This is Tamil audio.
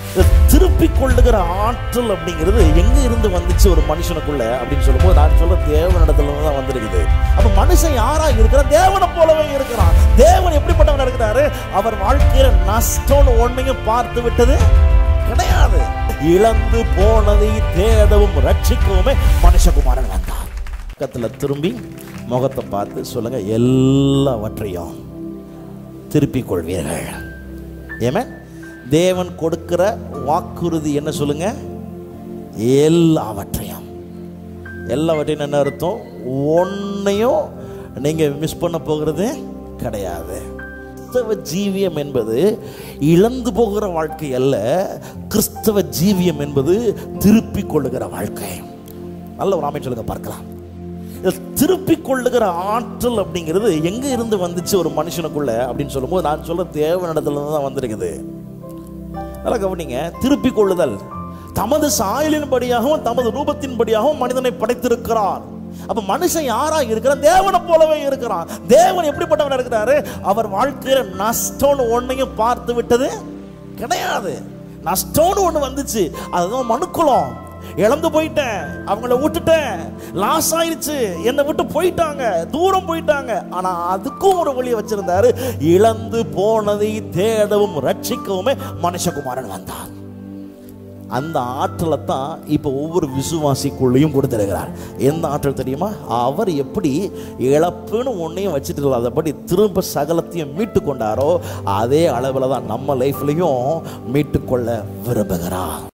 இந்த திருப்பிக் கொள்ளுகிற ஆற்றல் அப்படிங்கிறது எங்க இருந்து வந்துச்சு ஒரு மனுஷனுக்குள்ள அப்படின்னு சொல்லும்போது நான் சொல்ற தேவனிடத்துல இருந்து தான் வந்திருக்குது அப்ப மனுஷன் யாரா இருக்கிறான் தேவனை போலவே இருக்கிறான் தேவன் எப்படிப்பட்டவன் இருக்கிறாரு அவர் வாழ்க்கையில நஷ்டம்னு ஒண்ணையும் பார்த்து விட்டது கிடையாது இழந்து போனதை தேடவும் ரட்சிக்கவுமே மனுஷகுமாரன் வந்தார் பக்கத்துல திரும்பி முகத்தை பார்த்து சொல்லுங்க எல்லாவற்றையும் திருப்பிக் கொள்வீர்கள் ஏமே தேவன் கொடுக்கிற வாக்குறுதி என்ன சொல்லுங்க எல்லாவற்றையும் எல்லாவற்றையும் என்ன அர்த்தம் ஒன்றையும் நீங்க மிஸ் பண்ண போகிறது கிடையாது கிறிஸ்தவ ஜீவியம் என்பது இழந்து போகிற வாழ்க்கை அல்ல கிறிஸ்தவ ஜீவியம் என்பது திருப்பிக் கொள்ளுகிற வாழ்க்கை நல்ல ஒரு அமைச்சர் சொல்லுங்க பார்க்கலாம் இந்த திருப்பிக் கொள்ளுகிற ஆற்றல் அப்படிங்கிறது எங்க இருந்து வந்துச்சு ஒரு மனுஷனுக்குள்ள அப்படின்னு சொல்லும்போது நான் சொல்ற தேவனிடத்துல இருந்து தான் வந்திருக்குது நல்லா கவனிங்க திருப்பிக் கொள்ளுதல் தமது சாயலின்படியாகவும் தமது ரூபத்தின்படியாகவும் மனிதனை படைத்திருக்கிறார் அப்ப மனுஷன் யாரா இருக்கிறான் தேவனை போலவே இருக்கிறான் தேவன் எப்படிப்பட்டவன் இருக்கிறாரு அவர் வாழ்க்கையில நஷ்டம்னு ஒன்னையும் பார்த்து விட்டது கிடையாது நஷ்டம்னு ஒண்ணு வந்துச்சு அதுதான் மனுக்குலம் இழந்து போயிட்டேன் அவங்கள விட்டுட்டேன் லாஸ் ஆயிருச்சு என்னை விட்டு போயிட்டாங்க தூரம் போயிட்டாங்க ஆனா அதுக்கும் ஒரு வழியை வச்சிருந்தாரு இழந்து போனதை தேடவும் ரட்சிக்கவுமே மனுஷகுமாரன் வந்தான் அந்த ஆற்றலை தான் இப்போ ஒவ்வொரு விசுவாசிக்குள்ளேயும் கொடுத்திருக்கிறார் எந்த ஆற்றல் தெரியுமா அவர் எப்படி இழப்புன்னு ஒன்றையும் வச்சுட்டு இல்லாதபடி திரும்ப சகலத்தையும் மீட்டு கொண்டாரோ அதே அளவில் தான் நம்ம லைஃப்லையும் மீட்டு கொள்ள விரும்புகிறார்